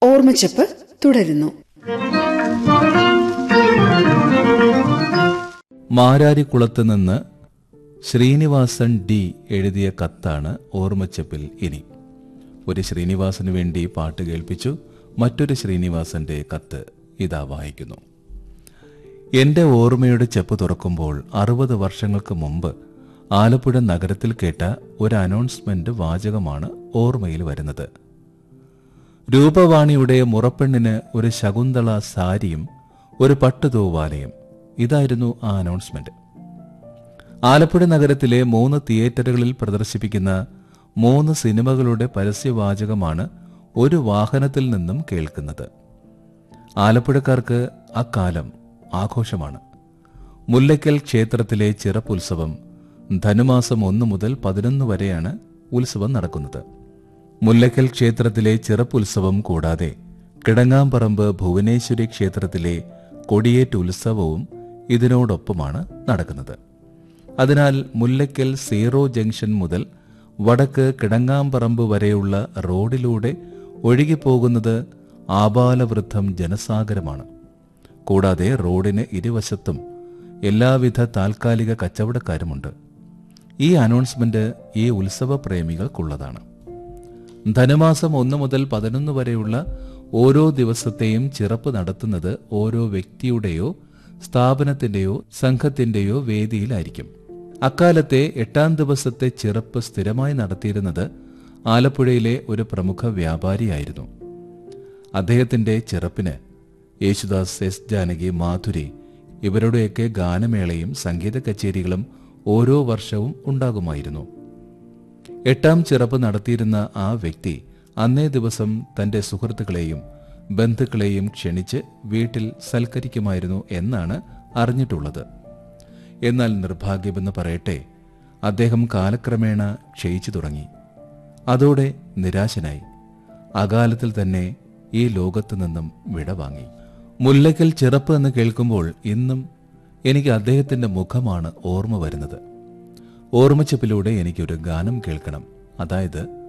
ഓർമ്മച്ചപ്പ് തുടരുന്നു മാരാരിക്കുളത്ത് നിന്ന് ശ്രീനിവാസൻ ഡി എഴുതിയ കത്താണ് ഓർമ്മച്ചപ്പിൽ ഇനി ഒരു ശ്രീനിവാസന് വേണ്ടി പാട്ട് കേൾപ്പിച്ചു മറ്റൊരു ശ്രീനിവാസന്റെ കത്ത് ഇതാ വായിക്കുന്നു എന്റെ ഓർമ്മയുടെ ചെപ്പ് തുറക്കുമ്പോൾ അറുപത് വർഷങ്ങൾക്ക് മുമ്പ് ആലപ്പുഴ നഗരത്തിൽ കേട്ട ഒരു അനൗൺസ്മെന്റ് വാചകമാണ് ഓർമ്മയിൽ വരുന്നത് രൂപവാണിയുടെ മുറപ്പെണ്ണിന് ഒരു ശകുന്തള സാരിയും ഒരു പട്ടുതൂവാലയും ഇതായിരുന്നു ആ അനൗൺസ്മെന്റ് ആലപ്പുഴ നഗരത്തിലെ മൂന്ന് തിയേറ്ററുകളിൽ പ്രദർശിപ്പിക്കുന്ന മൂന്ന് സിനിമകളുടെ പരസ്യവാചകമാണ് ഒരു വാഹനത്തിൽ നിന്നും കേൾക്കുന്നത് ആലപ്പുഴക്കാർക്ക് അക്കാലം ആഘോഷമാണ് മുല്ലയ്ക്കൽ ക്ഷേത്രത്തിലെ ചിറപ്പുത്സവം ധനുമാസം ഒന്ന് മുതൽ പതിനൊന്ന് വരെയാണ് ഉത്സവം നടക്കുന്നത് മുല്ലയ്ക്കൽ ക്ഷേത്രത്തിലെ ചിറപ്പുത്സവം കൂടാതെ കിടങ്ങാമ്പറമ്പ് ഭുവനേശ്വരി ക്ഷേത്രത്തിലെ കൊടിയേറ്റ് ഉത്സവവും ഇതിനോടൊപ്പമാണ് നടക്കുന്നത് അതിനാൽ മുല്ലയ്ക്കൽ സീറോ ജംഗ്ഷൻ മുതൽ വടക്ക് കിടങ്ങാമ്പറമ്പ് വരെയുള്ള റോഡിലൂടെ ഒഴുകിപ്പോകുന്നത് ആബാലവൃദ്ധം ജനസാഗരമാണ് കൂടാതെ റോഡിന് ഇരുവശത്തും എല്ലാവിധ താൽക്കാലിക കച്ചവടക്കാരുമുണ്ട് ഈ അനൗൺസ്മെന്റ് ഈ ഉത്സവ പ്രേമികൾക്കുള്ളതാണ് ധനുമാസം ഒന്ന് മുതൽ പതിനൊന്ന് വരെയുള്ള ഓരോ ദിവസത്തെയും ചിറപ്പ് നടത്തുന്നത് ഓരോ വ്യക്തിയുടെയോ സ്ഥാപനത്തിന്റെയോ സംഘത്തിന്റെയോ വേദിയിലായിരിക്കും അക്കാലത്തെ എട്ടാം ദിവസത്തെ ചിറപ്പ് സ്ഥിരമായി നടത്തിയിരുന്നത് ആലപ്പുഴയിലെ ഒരു പ്രമുഖ വ്യാപാരിയായിരുന്നു അദ്ദേഹത്തിന്റെ ചിറപ്പിന് യേശുദാസ് എസ് ജാനകി മാധുരി ഇവരുടെയൊക്കെ ഗാനമേളയും സംഗീത കച്ചേരികളും ഓരോ വർഷവും ഉണ്ടാകുമായിരുന്നു എട്ടാം ചിറപ്പ് നടത്തിയിരുന്ന ആ വ്യക്തി അന്നേ ദിവസം തന്റെ സുഹൃത്തുക്കളെയും ബന്ധുക്കളെയും ക്ഷണിച്ച് വീട്ടിൽ സൽക്കരിക്കുമായിരുന്നു എന്നാണ് അറിഞ്ഞിട്ടുള്ളത് എന്നാൽ നിർഭാഗ്യമെന്ന് പറയട്ടെ അദ്ദേഹം കാലക്രമേണ ക്ഷയിച്ചു തുടങ്ങി അതോടെ നിരാശനായി അകാലത്തിൽ തന്നെ ഈ ലോകത്തു നിന്നും വിടവാങ്ങി മുല്ലയ്ക്കൽ ചിറപ്പ് എന്ന് കേൾക്കുമ്പോൾ ഇന്നും എനിക്ക് അദ്ദേഹത്തിന്റെ മുഖമാണ് ഓർമ്മ വരുന്നത് ഓർമ്മച്ചപ്പിലൂടെ എനിക്കൊരു ഗാനം കേൾക്കണം അതായത്